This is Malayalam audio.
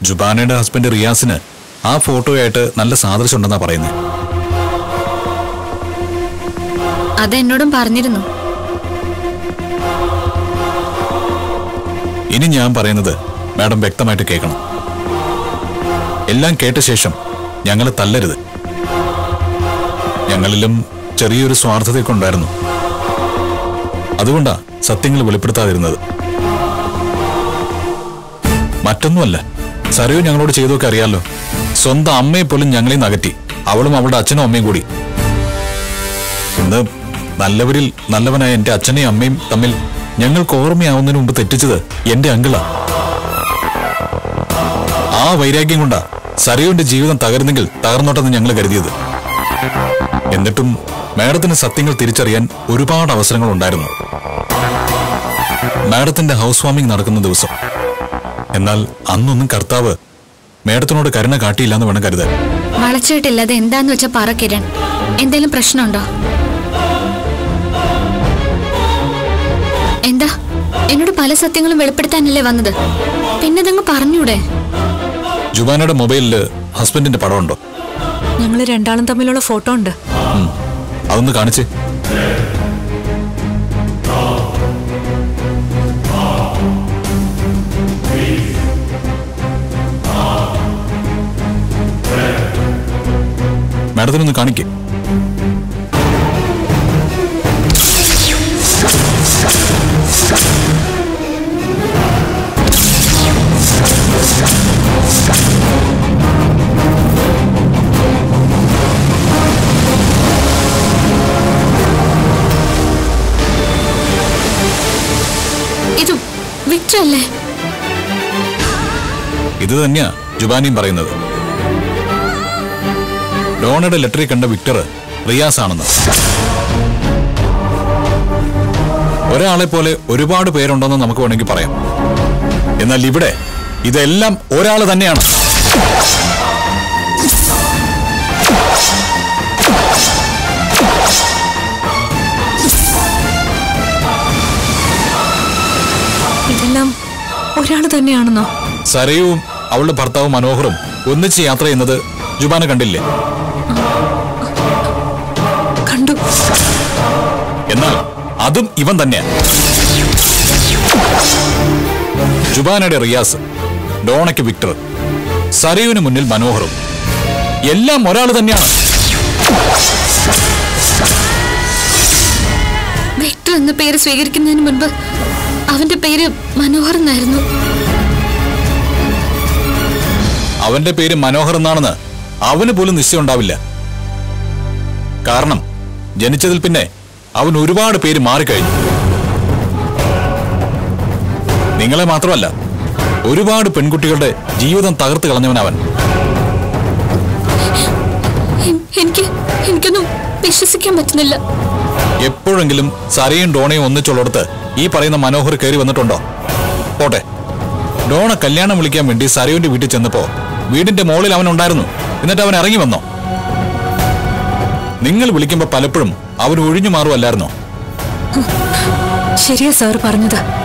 ജുബാനയുടെ ഹസ്ബൻഡ് റിയാസിന് ആ ഫോട്ടോയായിട്ട് നല്ല സാദൃശ്യം ഉണ്ടെന്നാ പറയുന്നത് അത് എന്നോടും പറഞ്ഞിരുന്നു ഇനി ഞാൻ പറയുന്നത് മാഡം വ്യക്തമായിട്ട് കേൾക്കണം എല്ലാം കേട്ട ശേഷം ഞങ്ങളെ തല്ലരുത് ഞങ്ങളിലും ചെറിയൊരു സ്വാർത്ഥതയൊക്കെ ഉണ്ടായിരുന്നു അതുകൊണ്ടാ സത്യങ്ങൾ വെളിപ്പെടുത്താതിരുന്നത് മറ്റൊന്നുമല്ല സരയു ഞങ്ങളോട് ചെയ്തൊക്കെ അറിയാലോ സ്വന്തം അമ്മയെ പോലും ഞങ്ങളെ നകറ്റി അവളും അവളുടെ അച്ഛനും അമ്മയും കൂടി ഇന്ന് നല്ലവരിൽ നല്ലവനായ എന്റെ അച്ഛനെയും അമ്മയും തമ്മിൽ ഞങ്ങൾക്ക് ഓർമ്മയാവുന്നതിന് മുമ്പ് തെറ്റിച്ചത് എന്റെ അങ്കിളാ ആ വൈരാഗ്യം കൊണ്ടാ സരയുവിന്റെ ജീവിതം തകർന്നെങ്കിൽ തകർന്നോട്ടെന്ന് ഞങ്ങൾ കരുതിയത് എന്നിട്ടും മാഡത്തിന് സത്യങ്ങൾ തിരിച്ചറിയാൻ ഒരുപാട് അവസരങ്ങൾ ഉണ്ടായിരുന്നു മാഡത്തിന്റെ ഹൗസ് വാമിംഗ് നടക്കുന്ന ദിവസം എന്നാൽ അന്നൊന്നും കർത്താവ് മാഡത്തിനോട് കരുണ കാട്ടിയില്ലെന്ന് വേണം കരുതാൻ വളച്ചിട്ടില്ലാതെ എന്താന്ന് വെച്ചാ പറ കിരൺ എന്തേലും പ്രശ്നമുണ്ടോ എന്താ എന്നോട് പല സത്യങ്ങളും വെളിപ്പെടുത്താനല്ലേ വന്നത് പിന്നതങ്ങ് പറഞ്ഞൂടെ ജുബാനയുടെ മൊബൈലില് ഹസ്ബൻഡിന്റെ പടമുണ്ടോ ഞങ്ങൾ രണ്ടാളും തമ്മിലുള്ള ഫോട്ടോ ഉണ്ട് ഉം. അതൊന്ന് കാണിച്ച് മാഡത്തിനൊന്ന് കാണിക്കേ ഇത് വിക്ടർ അല്ലേ ഇത് തന്നെയാ ജുബാനിയും പറയുന്നത് ഡോണയുടെ ലെറ്ററിൽ കണ്ട വിക്ടർ റിയാസ് ആണെന്ന് ഒരാളെ പോലെ ഒരുപാട് പേരുണ്ടെന്ന് നമുക്ക് വേണമെങ്കിൽ പറയാം എന്നാൽ ഇവിടെ ഇതെല്ലാം ഒരാൾ തന്നെയാണ് ഇതെല്ലാം ഒരാൾ തന്നെയാണെന്നോ സരയുവും അവളുടെ ഭർത്താവ് മനോഹറും ഒന്നിച്ച് യാത്ര ചെയ്യുന്നത് ജുബാന കണ്ടില്ലേ കണ്ടു എന്നാൽ അതും ഇവൻ തന്നെയാ ജുബാനയുടെ റിയാസ് ഡോണയ്ക്ക് വിക്ടർ സരയുവിന് മുന്നിൽ മനോഹറും എല്ലാം ഒരാൾ തന്നെയാണ് വിക്ടർ എന്ന പേര് സ്വീകരിക്കുന്നതിന് മുൻപ് അവന്റെ പേര് മനോഹർ എന്നായിരുന്നു അവന്റെ പേര് മനോഹർ എന്നാണെന്ന് അവന് പോലും നിശ്ചയം ഉണ്ടാവില്ല കാരണം ജനിച്ചതിൽ പിന്നെ അവൻ ഒരുപാട് പേര് മാറിക്കഴിഞ്ഞു നിങ്ങളെ മാത്രമല്ല ഒരുപാട് പെൺകുട്ടികളുടെ ജീവിതം തകർത്ത് കളഞ്ഞവനവൻ എൻ- എനിക്ക് എനിക്കൊന്നും വിശ്വസിക്കാൻ പറ്റുന്നില്ല എപ്പോഴെങ്കിലും സരയും ഡോണയും ഒന്നിച്ചുള്ളിടത്ത് ഈ പറയുന്ന മനോഹർ കയറി വന്നിട്ടുണ്ടോ പോട്ടെ ഡോണ കല്യാണം വിളിക്കാൻ വേണ്ടി സരയുവിന്റെ വീട്ടിൽ ചെന്നപ്പോ വീടിന്റെ മോളിൽ അവൻ ഉണ്ടായിരുന്നു എന്നിട്ട് അവൻ ഇറങ്ങി വന്നോ നിങ്ങൾ വിളിക്കുമ്പോ പലപ്പോഴും അവൻ ഒഴിഞ്ഞു മാറുമല്ലായിരുന്നോ ശരിയാ സാർ പറഞ്ഞത്